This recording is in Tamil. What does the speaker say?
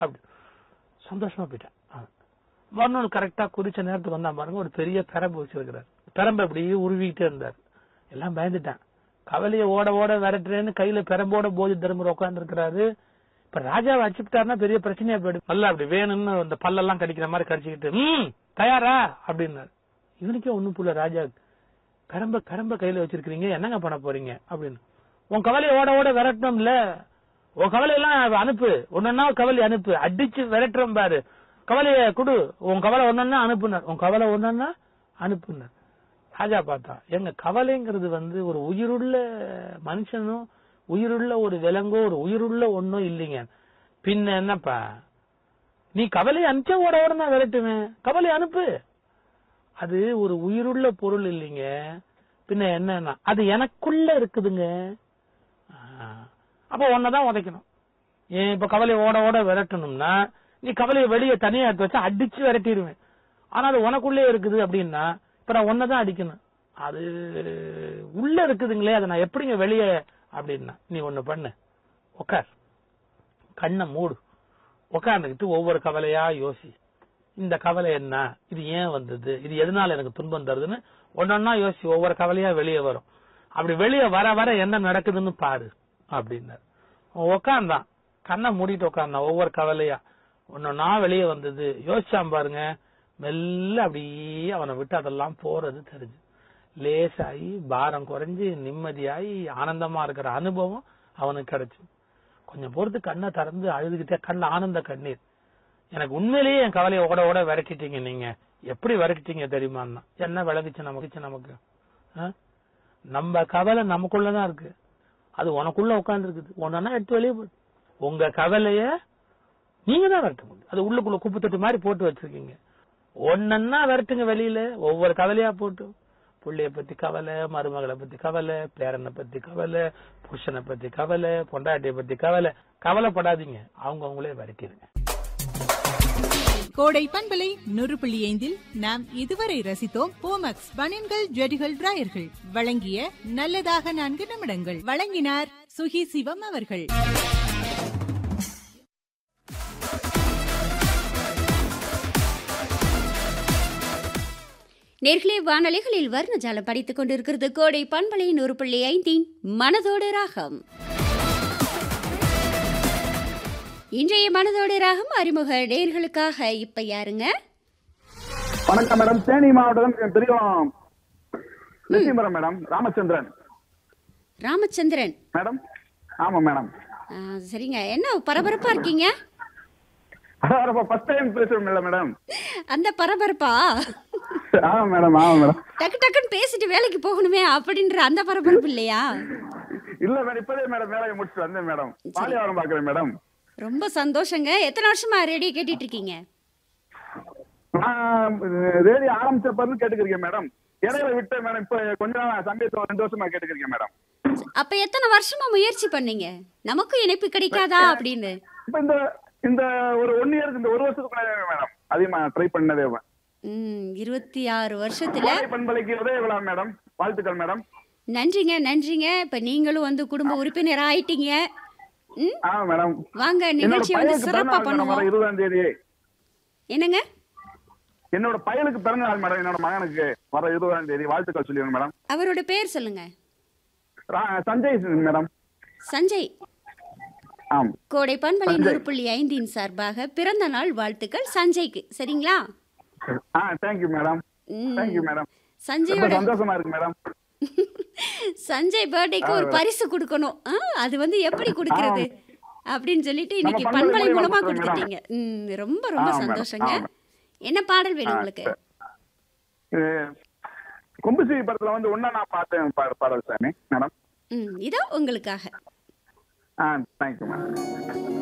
அப்படி சந்தோஷமா போயிட்டேன் ஆ. மறுநாள் கரெக்டா குறிச்ச நேரத்துக்கு வந்தா பாருங்க ஒரு பெரிய பெரம்பு வச்சிருக்கிறார் பெரம்பு அப்படியே உருவிக்கிட்டே இருந்தார் எல்லாம் பயந்துட்டான் கவலைய ஓட ஓட விரட்டுறேன்னு கையில பெரம்போட போதி தர்மர் உட்கார்ந்து இருக்கிறாரு இப்ப ராஜாவை அச்சுட்டாருன்னா பெரிய பிரச்சனையா போயிடும் நல்லா அப்படி வேணும்னு அந்த பல்லெல்லாம் கடிக்கிற மாதிரி கடிச்சுக்கிட்டு ம் தயாரா அப்படின்னாரு இவனுக்கே ஒண்ணும் புள்ள ராஜா பெரம்ப பெரம்ப கையில வச்சிருக்கீங்க என்னங்க பண்ண போறீங்க அப்படின்னு உன் கவலையை ஓட ஓட விரட்டணும்ல உன் கவலையெல்லாம் அனுப்பு ஒன்னொன்னா கவலை அனுப்பு அடிச்சு விரட்டுறோம் பாரு கவலைய குடு உன் கவலை ஒன்னொன்னா அனுப்புனார் உன் கவலை ஒன்னொன்னா அனுப்புனார் ராஜா பார்த்தா எங்க கவலைங்கிறது வந்து ஒரு உயிருள்ள மனுஷனும் உயிருள்ள ஒரு விலங்கோ ஒரு உயிருள்ள ஒண்ணும் இல்லைங்க பின்ன என்னப்பா நீ கவலை அனுப்பிச்ச ஓட ஓட நான் விரட்டுவேன் கவலை அனுப்பு அது ஒரு உயிருள்ள பொருள் இல்லைங்க பின்ன என்னன்னா அது எனக்குள்ள இருக்குதுங்க ஆ, அப்ப உன்னதான் உதைக்கணும் ஏன் இப்ப கவலை ஓட ஓட விரட்டணும்னா நீ கவலையை வெளியே தனியா எடுத்து வச்சா அடிச்சு விரட்டிடுவேன் ஆனா அது உனக்குள்ளே இருக்குது அப்படின்னா இப்ப நான் ஒன்னதான் அடிக்கணும் அது உள்ள இருக்குதுங்களே அதை நான் எப்படிங்க வெளியே அப்படின்னா நீ ஒண்ணு பண்ணு உட்கார் கண்ணை மூடு உட்கார்ந்துக்கிட்டு ஒவ்வொரு கவலையா யோசி இந்த கவலை என்ன இது ஏன் வந்தது இது எதனால எனக்கு துன்பம் தருதுன்னு ஒன்னொன்னா யோசி ஒவ்வொரு கவலையா வெளியே வரும் அப்படி வெளியே வர வர என்ன நடக்குதுன்னு பாரு அப்படின்னாரு உட்காந்தான் கண்ணை மூடிட்டு உட்கார்ந்தான் ஒவ்வொரு கவலையா ஒன்னொன்னா வெளியே வந்தது யோசிச்சான் பாருங்க மெல்ல அப்படியே அவனை விட்டு அதெல்லாம் போறது தெரிஞ்சு லேசாயி பாரம் குறைஞ்சு நிம்மதியாயி ஆனந்தமா இருக்கிற அனுபவம் அவனுக்கு கிடைச்சு கொஞ்சம் பொறுத்து கண்ணை திறந்து அழுதுகிட்டே கண்ணுல ஆனந்த கண்ணீர் எனக்கு உண்மையிலேயே என் கவலையை ஓட ஓட விரட்டிட்டீங்க நீங்க எப்படி விரட்டிட்டீங்க தெரியுமான்னா என்ன விளக்குச்சு நமக்கு நமக்கு ஆ? நம்ம கவலை நமக்குள்ளதான் இருக்கு அது உனக்குள்ள உட்கார்ந்து இருக்குது ஒன்னா எடுத்து வெளியே போடு உங்க கவலைய நீங்க தான் விரட்ட முடியும் அது உள்ளுக்குள்ள குப்பை தொட்டி மாதிரி போட்டு வச்சிருக்கீங்க ஒன்னன்னா விரட்டுங்க வெளியில ஒவ்வொரு கவலையா போட்டு புள்ளைய பத்தி கவலை மருமகளை பத்தி கவலை பேரனை பத்தி கவலை புருஷனை பத்தி கவலை பொண்டாட்டிய பத்தி கவலை கவலைப்படாதீங்க அவங்க அவங்களே விரட்டிடுங்க கோடை பண்பலை நூறு புள்ளி ஐந்தில் நாம் இதுவரை ரசித்தோம் போமக்ஸ் பனியன்கள் ஜெடிகள் டிராயர்கள் வழங்கிய நல்லதாக நான்கு நிமிடங்கள் வழங்கினார் சுகி சிவம் அவர்கள் நேர்களே வானொலிகளில் வர்ணஜாலம் படித்துக் கொண்டிருக்கிறது கோடை பண்பலை நூறு புள்ளி ஐந்தின் மனதோடு ராகம் இன்றைய மனதோடு ராகம் அறிமுக நேர்களுக்காக இப்ப யாருங்க வணக்கம் மேடம் தேனி மாவட்டம் தெரியும் நிச்சயமரம் மேடம் ராமச்சந்திரன் ராமச்சந்திரன் மேடம் ஆமா மேடம் ஆ, சரிங்க என்ன பரபரப்பா இருக்கீங்க ஃபர்ஸ்ட் டைம் பேசுறோம் இல்ல மேடம் அந்த பரபரப்பா ஆமா மேடம் ஆமா மேடம் டக்கு டக்குன்னு பேசிட்டு வேலைக்கு போகணுமே அப்படின்ற அந்த பரபரப்பு இல்லையா இல்ல மேடம் இப்பதே மேடம் வேலையை முடிச்சுட்டு வந்தேன் மேடம் பாலியாரம் பாக்குறேன் மேடம் ரொம்ப சந்தோஷங்க எத்தனை வருஷமா ரேடியோ கேட்டுட்டு இருக்கீங்க நான் ரேடியோ ஆரம்பிச்சப்ப கேட்டுக்கிறேன் மேடம் இடையில விட்டேன் மேடம் இப்ப கொஞ்ச நாள் சமயத்துல ரெண்டு வருஷமா கேட்டுக்கிறேன் மேடம் அப்ப எத்தனை வருஷமா முயற்சி பண்ணீங்க நமக்கும் இணைப்பு கிடைக்காதா அப்படின்னு இப்ப இந்த இந்த ஒரு ஒன் இயருக்கு இந்த ஒரு வருஷத்துக்குள்ள மேடம் அதிகமா ட்ரை பண்ணதே ம் இருபத்தி ஆறு வருஷத்துல கோடை பண்பலைக்கு உதய விழா மேடம் வாழ்த்துக்கள் மேடம் நன்றிங்க நன்றிங்க இப்ப நீங்களும் வந்து குடும்ப உறுப்பினர் ஆயிட்டீங்க ம் ஆமா மேடம் வாங்க என்னோட நிகழ்ச்சி வந்து பையனுக்கு சிறப்பா பிறந்த நாள் மேடம் வர பண்ணுவோம் இருபதாம் தேதி என்னங்க என்னோட பையனுக்கு பிறந்த நாள் மேடம் என்னோட மகனுக்கு வர இருபதாம் தேதி வாழ்த்துக்கள் சொல்லிடுங்க மேடம் அவரோட பேர் சொல்லுங்க ரா- சஞ்சய் மேடம் சஞ்சய் ஆம் கோடை பண்பலை சஞ்சய். நூறு புள்ளி ஐந்தின் சார்பாக பிறந்த நாள் வாழ்த்துக்கள் சஞ்சய்க்கு சரிங்களா ஆ தேங்க்யூ மேடம் ம். தேங்க்யூ மேடம் ரொம்ப சஞ்சயோட சந்தோஷமா இருக்கு மேடம் சஞ்சய் பர்த்டேக்கு ஒரு பரிசு கொடுக்கணும் ஆ, அது வந்து எப்படி கொடுக்கறது அப்படின்னு சொல்லிட்டு இன்னைக்கு நம்ம பண்பலை பண்பலை மூலமா மூலமா கொடுக்குறோம் கொடுத்துட்டீங்க ம், ரொம்ப ரொம்ப ஆ, மேடம். சந்தோஷங்க ஆ, என்ன பாடல் வேணும் உங்களுக்கு இது கொம்புசிவி படத்துல வந்து ஒன்னா நான் பார்த்தேன் பா- பாடல் சாமி மேடம் ம் இதோ உங்களுக்காக ஆ தேங்க்யூ மேடம்